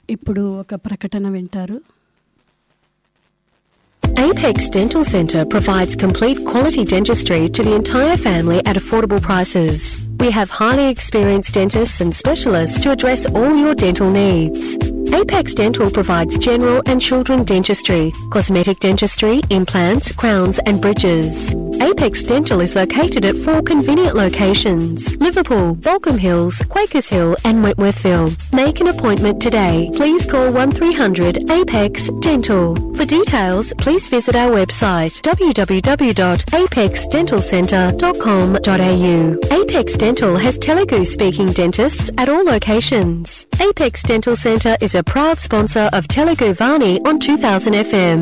ఇప్పుడు ఒక ప్రకటన వింటారు Apex Dental Centre provides complete quality dentistry to the entire family at affordable prices. We have highly experienced dentists and specialists to address all your dental needs. Apex Dental provides general and children dentistry, cosmetic dentistry, implants, crowns, and bridges. Apex Dental is located at four convenient locations Liverpool, Balcombe Hills, Quakers Hill, and Wentworthville. Make an appointment today. Please call 1300 Apex Dental. For details, please visit our website www.apexdentalcentre.com.au. Apex Dental has Telugu speaking dentists at all locations. Apex Dental Centre is a proud sponsor of Telugu Vani on 2000 FM.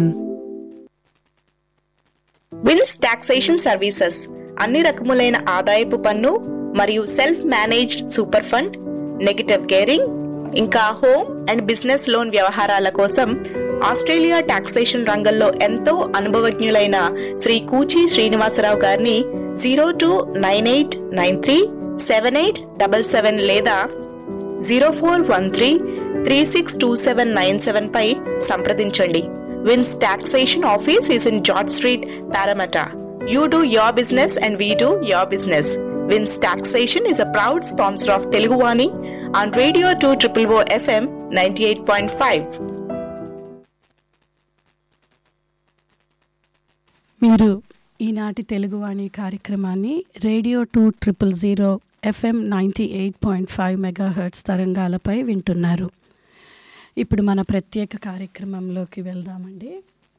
Wills taxation services అన్ని రకములైన ఆదాయపు పన్ను మరియు self managed super fund negative gearing ఇంకా home and business loan వ్యవహారాల కోసం Australia taxation రంగంలో ఎంతో అనుభవజ్ఞులైన శ్రీ కూచి శ్రీనివాసరావు గారిని zero two nine eight nine three seven eight double seven లేదా zero four one three three six two seven nine seven పై సంప్రదించండి Vince taxation office is in George Street Parramatta you do your business and we do your business Vince taxation is a proud sponsor of Teluguvani on radio two triple O FM ninety eight point five మీరు ఈనాటి తెలుగువాణి కార్యక్రమాన్ని radio two triple zero FM ninety eight point five megahertz తరంగాలపై వింటున్నారు ఇప్పుడు మన ప్రత్యేక కార్యక్రమంలోకి వెళ్దామండి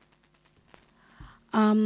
ఆమ్,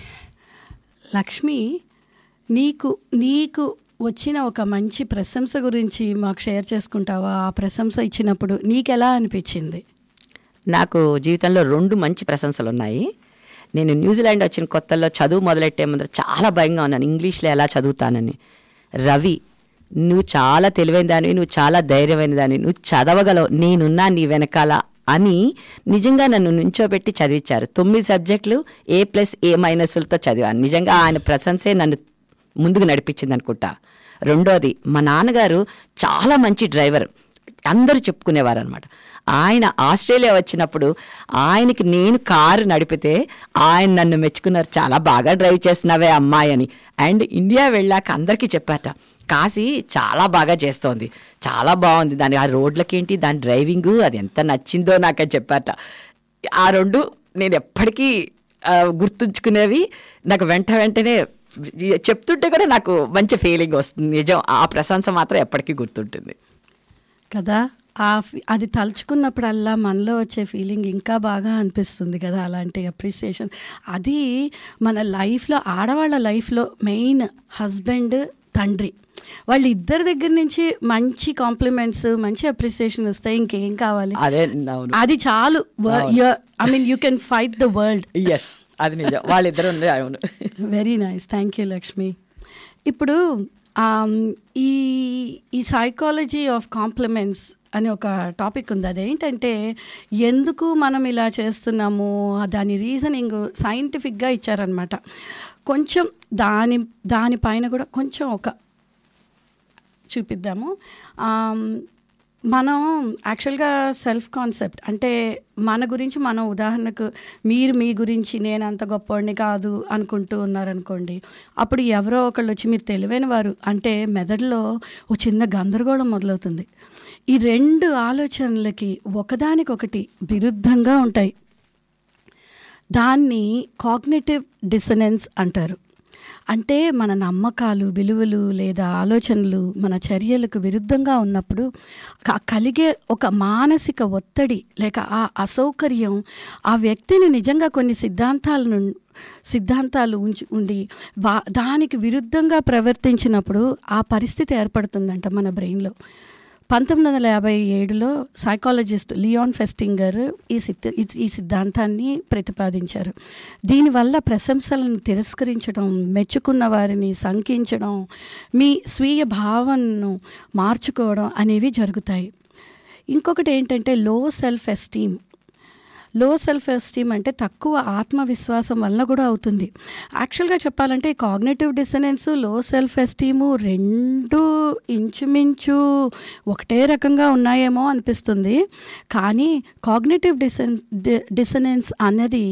లక్ష్మి నీకు నీకు వచ్చిన ఒక మంచి ప్రశంస గురించి మాకు షేర్ చేసుకుంటావా ఆ ప్రశంస ఇచ్చినప్పుడు నీకెలా అనిపించింది నాకు జీవితంలో రెండు మంచి ప్రశంసలు ఉన్నాయి నేను న్యూజిలాండ్ వచ్చిన కొత్తల్లో చదువు మొదలెట్టే ముందర చాలా భయంగా ఉన్నాను ఇంగ్లీష్లో ఎలా చదువుతానని రవి నువ్వు చాలా తెలివైన దానివి నువ్వు చాలా ధైర్యమైన దానివి నువ్వు చదవగలవు నేనున్నా నీ వెనకాల అని నిజంగా నన్ను నుంచోబెట్టి చదివించారు తొమ్మిది సబ్జెక్టులు ఏ ప్లస్ ఏ మైనస్లతో చదివాను నిజంగా ఆయన ప్రశంసే నన్ను ముందుకు నడిపించింది అనుకుంటా రెండోది మా నాన్నగారు చాలా మంచి డ్రైవర్ అందరూ చెప్పుకునేవారు అనమాట ఆయన ఆస్ట్రేలియా వచ్చినప్పుడు ఆయనకి నేను కారు నడిపితే ఆయన నన్ను మెచ్చుకున్నారు చాలా బాగా డ్రైవ్ చేస్తున్నావే అమ్మాయి అని అండ్ ఇండియా వెళ్ళాక అందరికీ చెప్పారట కాశీ చాలా బాగా చేస్తోంది చాలా బాగుంది దాని ఆ రోడ్లకేంటి దాని డ్రైవింగ్ అది ఎంత నచ్చిందో నాకు అని చెప్పారట ఆ రెండు నేను ఎప్పటికీ ఆ, గుర్తుంచుకునేవి నాకు వెంట వెంటనే చెప్తుంటే కూడా నాకు మంచి ఫీలింగ్ వస్తుంది నిజం ఆ ప్రశంస మాత్రం ఎప్పటికీ గుర్తుంటుంది కదా ఆ ఫీ- అది తలుచుకున్నప్పుడల్లా మనలో వచ్చే ఫీలింగ్ ఇంకా బాగా అనిపిస్తుంది కదా అలాంటి అప్రిసియేషన్ అది మన లైఫ్లో ఆడవాళ్ళ లైఫ్లో మెయిన్ హస్బెండ్ తండ్రి వాళ్ళ ఇద్దరి దగ్గర నుంచి మంచి కాంప్లిమెంట్స్ మంచి అప్రిసియేషన్ వస్తాయి ఇంకేం కావాలి అదే అవును అది చాలు I mean you can fight the world yes అది నిజం వాళ్ళిద్దరు ఉంది అవును very nice thank you Lakshmi ఇప్పుడు ఆమ్, ఈ ఈ సైకాలజీ ఆఫ్ కాంప్లిమెంట్స్ అని ఒక టాపిక్ ఉంది అదేంటంటే ఎందుకు మనం ఇలా చేస్తున్నాము దాని రీజనింగ్ సైంటిఫిక్గా ఇచ్చారనమాట కొంచెం దాని దానిపైన కూడా కొంచెం ఒక చూపిద్దాము ఆమ్, మనం యాక్చువల్గా సెల్ఫ్ కాన్సెప్ట్ అంటే మన గురించి మనం ఉదాహరణకు మీరు మీ గురించి నేను అంత గొప్పవాడిని కాదు అనుకుంటూ ఉన్నారనుకోండి అప్పుడు ఎవరో ఒకళ్ళు వచ్చి మీరు తెలివైన వారు అంటే మెదడులో ఓ చిన్న గందరగోళం మొదలవుతుంది ఈ రెండు ఆలోచనలకి ఒకదానికొకటి విరుద్ధంగా ఉంటాయి దాన్ని కాగ్నేటివ్ డిసనెన్స్ అంటారు అంటే మన నమ్మకాలు విలువలు లేదా ఆలోచనలు మన చర్యలకు విరుద్ధంగా ఉన్నప్పుడు క- కలిగే ఒక మానసిక ఒత్తిడి లేక ఆ అసౌకర్యం ఆ వ్యక్తిని నిజంగా కొన్ని సిద్ధాంతాలను సిద్ధాంతాలు ఉంచి ఉండి వా దానికి విరుద్ధంగా ప్రవర్తించినప్పుడు ఆ పరిస్థితి ఏర్పడుతుందంట మన బ్రెయిన్లో పంతొమ్మిది వందల యాభై ఏడులో సైకాలజిస్ట్ లియాన్ ఫెస్టింగర్ ఈ సిద్ధ ఈ- ఈ సిద్ధాంతాన్ని ప్రతిపాదించారు దీనివల్ల ప్రశంసలను తిరస్కరించడం మెచ్చుకున్న వారిని శంకించడం మీ స్వీయ భావనను మార్చుకోవడం అనేవి జరుగుతాయి ఇంకొకటి ఏంటంటే low self esteem low self esteem అంటే తక్కువ ఆత్మవిశ్వాసం వలన కూడా అవుతుంది యాక్చువల్గా చెప్పాలంటే కాగ్నేటివ్ డిసనెన్స్ లో సెల్ఫ్ ఎస్టీము రెండు ఇంచుమించు ఒకటే రకంగా ఉన్నాయేమో అనిపిస్తుంది కానీ కాగ్నేటివ్ డిసన్ డిసనెన్స్ అన్నది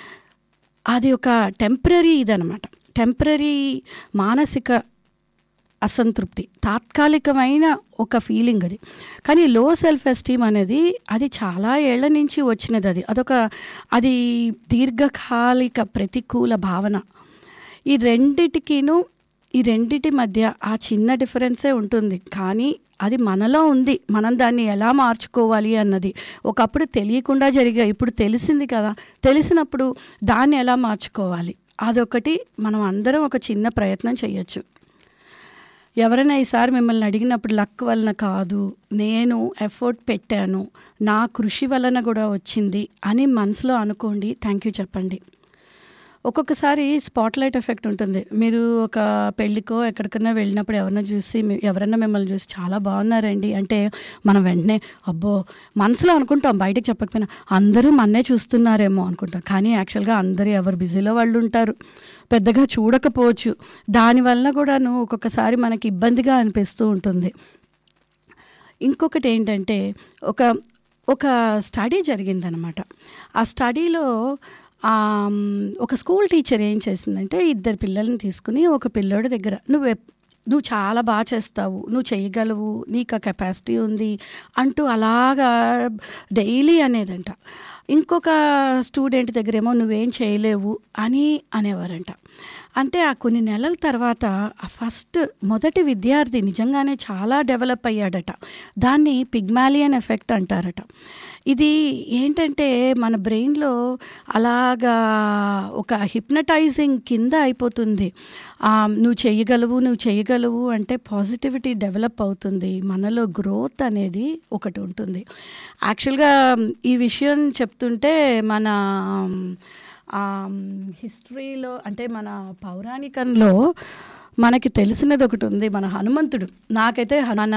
అది ఒక టెంపరీ ఇదనమాట టెంపరీ మానసిక అసంతృప్తి తాత్కాలికమైన ఒక ఫీలింగ్ అది కానీ లో సెల్ఫ్ ఎస్టీమ్ అనేది అది చాలా ఏళ్ల నుంచి వచ్చినది అది అదొక అది దీర్ఘకాలిక ప్రతికూల భావన ఈ రెండిటికిను ఈ రెండిటి మధ్య ఆ చిన్న డిఫరెన్సే ఉంటుంది కానీ అది మనలో ఉంది మనం దాన్ని ఎలా మార్చుకోవాలి అన్నది ఒకప్పుడు తెలియకుండా జరిగా ఇప్పుడు తెలిసింది కదా తెలిసినప్పుడు దాన్ని ఎలా మార్చుకోవాలి అదొకటి మనం అందరం ఒక చిన్న ప్రయత్నం చేయొచ్చు ఎవరైనా ఈసారి మిమ్మల్ని అడిగినప్పుడు లక్ వలన కాదు నేను ఎఫర్ట్ పెట్టాను నా కృషి వలన కూడా వచ్చింది అని మనసులో అనుకోండి థ్యాంక్ యూ చెప్పండి ఒక్కొక్కసారి స్పాట్లైట్ ఎఫెక్ట్ ఉంటుంది మీరు ఒక పెళ్ళికో ఎక్కడికైనా వెళ్ళినప్పుడు ఎవరైనా చూసి మీ- ఎవరైనా మిమ్మల్ని చూసి చాలా బాగున్నారండి అంటే మనం వెంటనే అబ్బో మనసులో అనుకుంటాం బయటకు చెప్పకపోయినా అందరూ మన్నే చూస్తున్నారేమో అనుకుంటాం కానీ యాక్చువల్గా అందరూ ఎవరు బిజీలో వాళ్ళు ఉంటారు పెద్దగా చూడకపోవచ్చు దానివల్ల కూడాను ఒక్కొక్కసారి మనకి ఇబ్బందిగా అనిపిస్తూ ఉంటుంది ఇంకొకటి ఏంటంటే ఒక ఒక స్టడీ జరిగిందనమాట ఆ స్టడీలో ఆమ్, ఒక స్కూల్ టీచర్ ఏం చేసిందంటే ఇద్దరు పిల్లల్ని తీసుకుని ఒక పిల్లోడి దగ్గర నువ్వు ఎప్- నువ్వు చాలా బాగా చేస్తావు నువ్వు చేయగలవు నీకు ఆ కెపాసిటీ ఉంది అంటూ అలాగా డైలీ అనేదంట ఇంకొక స్టూడెంట్ దగ్గరేమో నువ్వేం చేయలేవు అని అనేవారంట అంటే ఆ కొన్ని నెలల తర్వాత ఆ ఫస్ట్ మొదటి విద్యార్థి నిజంగానే చాలా డెవలప్ అయ్యాడట దాన్ని పిగ్మాలియన్ ఎఫెక్ట్ అంటారట ఇది ఏంటంటే మన బ్రెయిన్లో అలాగా ఒక హిప్నటైజింగ్ కింద అయిపోతుంది ఆ, నువ్వు చేయగలవు నువ్వు చేయగలవు అంటే పాజిటివిటీ డెవలప్ అవుతుంది మనలో గ్రోత్ అనేది ఒకటి ఉంటుంది యాక్చువల్గా ఈ విషయం చెప్తుంటే మన హిస్టరీలో అంటే మన పౌరాణికంలో మనకి తెలిసినది ఒకటి ఉంది మన హనుమంతుడు నాకైతే హ- మన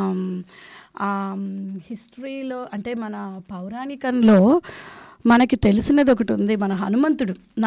హిస్టరీలో అంటే మన పౌరాణికంలో మనకి తెలిసినది ఒకటి ఉంది మన హనుమంతుడు